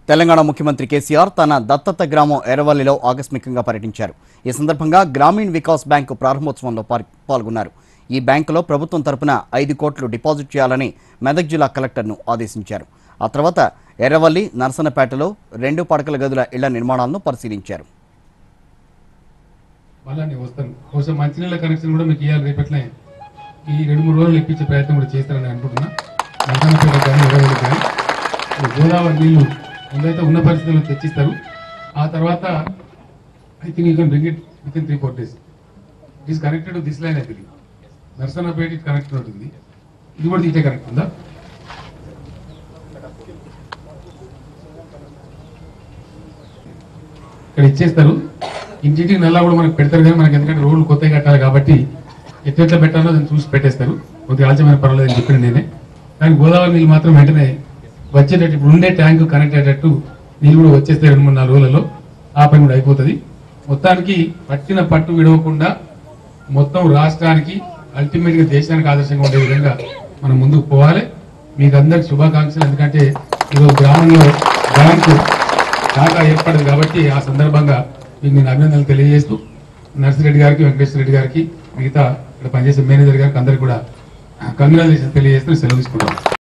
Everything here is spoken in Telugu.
తెలంగాణ ముఖ్యమంత్రి కేసీఆర్ తన దత్తత గ్రామం ఎర్రవల్లిలో ఆకస్మికంగా పర్యటించారు ఈ సందర్భంగా గ్రామీణ్ వికాస్ బ్యాంకు ప్రారంభోత్సవంలో పార్- పాల్గొన్నారు ఈ బ్యాంకులో ప్రభుత్వం తరపున ఐదు కోట్లు డిపాజిట్ చేయాలని మెదక్ జిల్లా కలెక్టర్ను ఆదేశించారు ఆ తర్వాత ఎర్రవల్లి నరసనపేటలో రెండు పడకల గదుల ఇళ్ల నిర్మాణాలను పరిశీలించారు మళ్ళా నేను వస్తాను బహుశా మంచినీళ్ళ కనెక్షన్ కూడా మీకు ఇవ్వాలి రేపట్లే ఈ రెండు మూడు రోజులు ఇప్పించే ప్రయత్నం కూడా చేస్తారని అనుకుంటున్నా నరసన్నపేట కానీ ఎర్రగడ్డ కానీ ఈ గోదావరి నీళ్లు ముందైతే ఉన్న పరిస్థితుల్లో తెచ్చిస్తారు ఆ తర్వాత I think you can bring it with in three four days it is connected this line అయితే నరసన్నపేట ఇట్ కనెక్టెడ్ ఉంటుంది ఇది కూడా ఇటే కనెక్ట్ ఉందా ఇక్కడ ఇచ్చేస్తారు ఇంటింటికి నల్లా కూడా మనకు పెడతారు కానీ మనకి ఎందుకంటే రోడ్లు కొత్తగా కట్టాలి కాబట్టి ఎట్లెట్లా పెట్టాలో దాన్ని చూసి పెట్టేస్తారు కొద్దిగా ఆలస్యమైన పర్వాలేదు అని చెప్పిన నేనే కానీ గోదావరి నీళ్ళు మాత్రం వెంటనే వచ్చేటట్టు ఇప్పుడు ఉండే ట్యాంక్ కనెక్ట్ అయ్యేటట్టు నీళ్ళు కూడా వచ్చేస్తాయి రెండు మూడు నాలుగు రోజులలో ఆ పని కూడా అయిపోతుంది మొత్తానికి పట్టిన పట్టు విడవకుండా మొత్తం రాష్ట్రానికి అల్టిమేట్ గా దేశానికి ఆదర్శంగా ఉండే విధంగా మనం ముందుకు పోవాలి మీకు అందరికి శుభాకాంక్షలు ఎందుకంటే ఈరోజు గ్రామంలో బ్యాంకు శాఖ ఏర్పడింది కాబట్టి ఆ సందర్భంగా మీకు నేను అభినందనలు తెలియజేస్తూ నర్సిరెడ్డి గారికి వెంకటేశ్వర రెడ్డి గారికి మిగతా ఇక్కడ పనిచేసే మేనేజర్ గారికి అందరికి కూడా కంగ్రాచులేషన్ తెలియజేస్తూ సెలవు తీసుకుంటాం